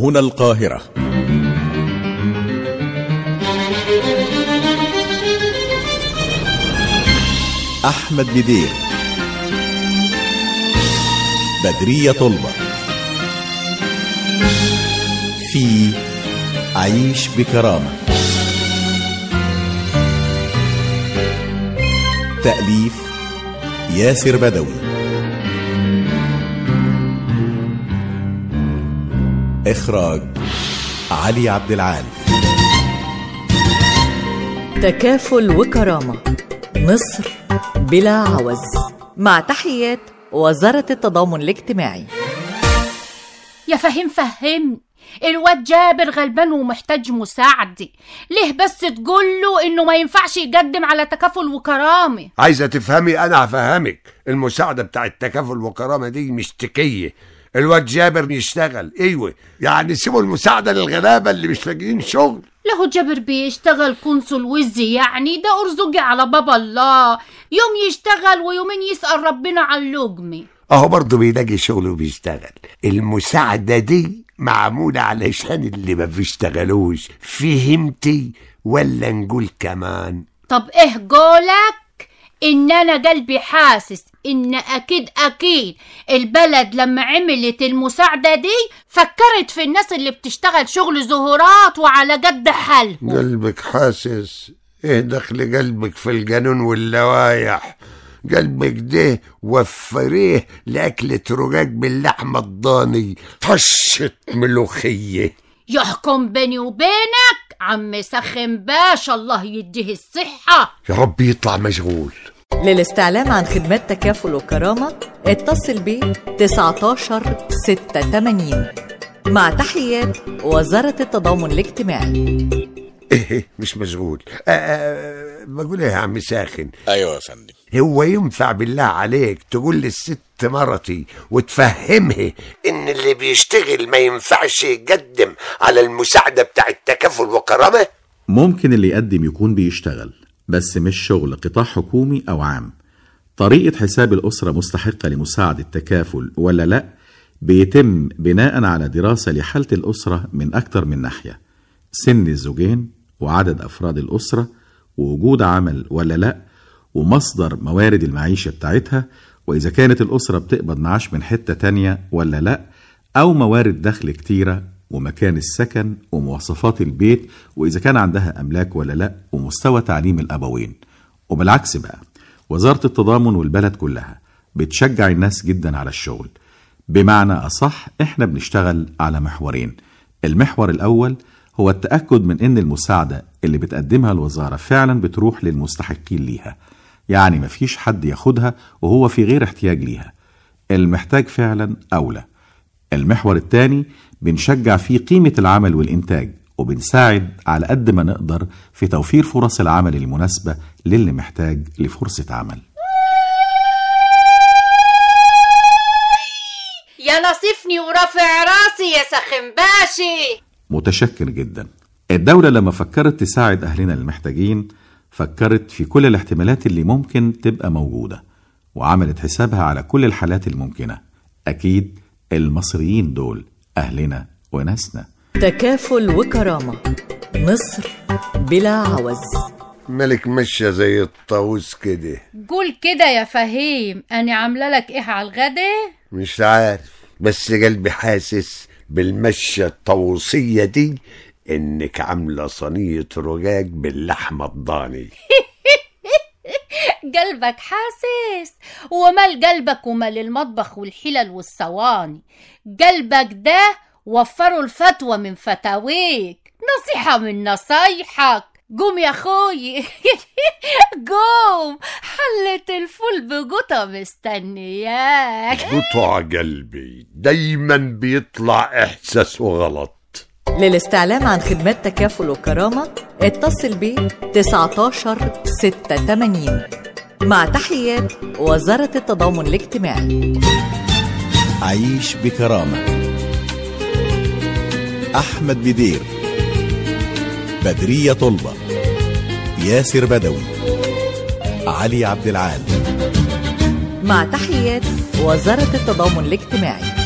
هنا القاهرة أحمد بدير بدرية طلبة في عيش بكرامة تأليف ياسر بدوي إخراج علي عبد العال تكافل وكرامة مصر بلا عوز مع تحيات وزارة التضامن الاجتماعي يا فهيم فهمني الواد جابر غلبان ومحتاج مساعدة ليه بس تقول له انه ما ينفعش يقدم على تكافل وكرامة عايزة تفهمي أنا هفهمك المساعدة بتاع التكافل والكرامة دي مشتكية الواد جابر يشتغل ايوه يعني سيبوا المساعدة للغلابة اللي مش لاقيين شغل له جابر بيشتغل كونسول وزي يعني ده أرزقي على بابا الله يوم يشتغل ويومين يسأل ربنا على اللقمة اهو برضه بيلاقي شغل وبيشتغل المساعدة دي معمولة علشان اللي ما بيشتغلوش فهمتي ولا نقول كمان طب ايه قولك ان انا قلبي حاسس ان اكيد اكيد البلد لما عملت المساعدة دي فكرت في الناس اللي بتشتغل شغل زهورات وعلى قد حالهم قلبك حاسس ايه دخل قلبك في الجنون واللوايح قلبك ده وفريه لأكلة رقاق باللحمة الضاني طشت ملوخية يحكم بيني وبينك عم سخن باشا الله يديه الصحة يا رب يطلع مشغول للاستعلام عن خدمات تكافل وكرامة اتصل ب 19 86 مع تحيات وزارة التضامن الاجتماعي ايه مش مشغول آه آه بقول ايه يا عم ساخن أيوة يا فندم هو ينفع بالله عليك تقول للست مرتي وتفهمها ان اللي بيشتغل ما ينفعش يقدم على المساعدة بتاع التكافل والكرامة ممكن اللي يقدم يكون بيشتغل بس مش شغل قطاع حكومي أو عام طريقة حساب الأسرة مستحقة لمساعدة تكافل ولا لأ بيتم بناء على دراسة لحالة الأسرة من أكتر من ناحية سن الزوجين وعدد أفراد الأسرة ووجود عمل ولا لأ ومصدر موارد المعيشة بتاعتها وإذا كانت الأسرة بتقبض معاش من حتة تانية ولا لأ أو موارد دخل كتيرة ومكان السكن ومواصفات البيت وإذا كان عندها أملاك ولا لأ ومستوى تعليم الأبوين وبالعكس بقى وزارة التضامن والبلد كلها بتشجع الناس جدا على الشغل بمعنى أصح إحنا بنشتغل على محورين المحور الأول هو التأكد من إن المساعدة اللي بتقدمها الوزارة فعلا بتروح للمستحقين ليها يعني مفيش حد ياخدها وهو في غير احتياج ليها المحتاج فعلا أولى المحور الثاني بنشجع فيه قيمة العمل والإنتاج وبنساعد على قد ما نقدر في توفير فرص العمل المناسبة للي محتاج لفرصة عمل يا نصيفني ورافع راسي يا سخن باشي متشكر جدا الدولة لما فكرت تساعد أهلنا المحتاجين فكرت في كل الاحتمالات اللي ممكن تبقى موجودة وعملت حسابها على كل الحالات الممكنة أكيد المصريين دول أهلنا وناسنا تكافل وكرامة مصر بلا عوز ملك مشى زي الطاووس كده قول كده يا فهيم انا عامله لك ايه على الغدا مش عارف بس قلبي حاسس بالمشة الطاووسية دي انك عاملة صينية رقاق باللحمة الضاني قلبك حاسس ومال قلبك ومال المطبخ والحلل والصواني قلبك ده وفروا الفتوى من فتاويك نصيحة من نصايحك قوم يا اخوي قوم حلة الفول بقطة مستنياك قطع قلبي دايما بيطلع احساسه غلط للاستعلام عن خدمات تكافل وكرامة اتصل ب 19 86 مع تحيات وزارة التضامن الاجتماعي عيش بكرامة أحمد بدير بدرية طلبة ياسر بدوي علي عبد العال مع تحيات وزارة التضامن الاجتماعي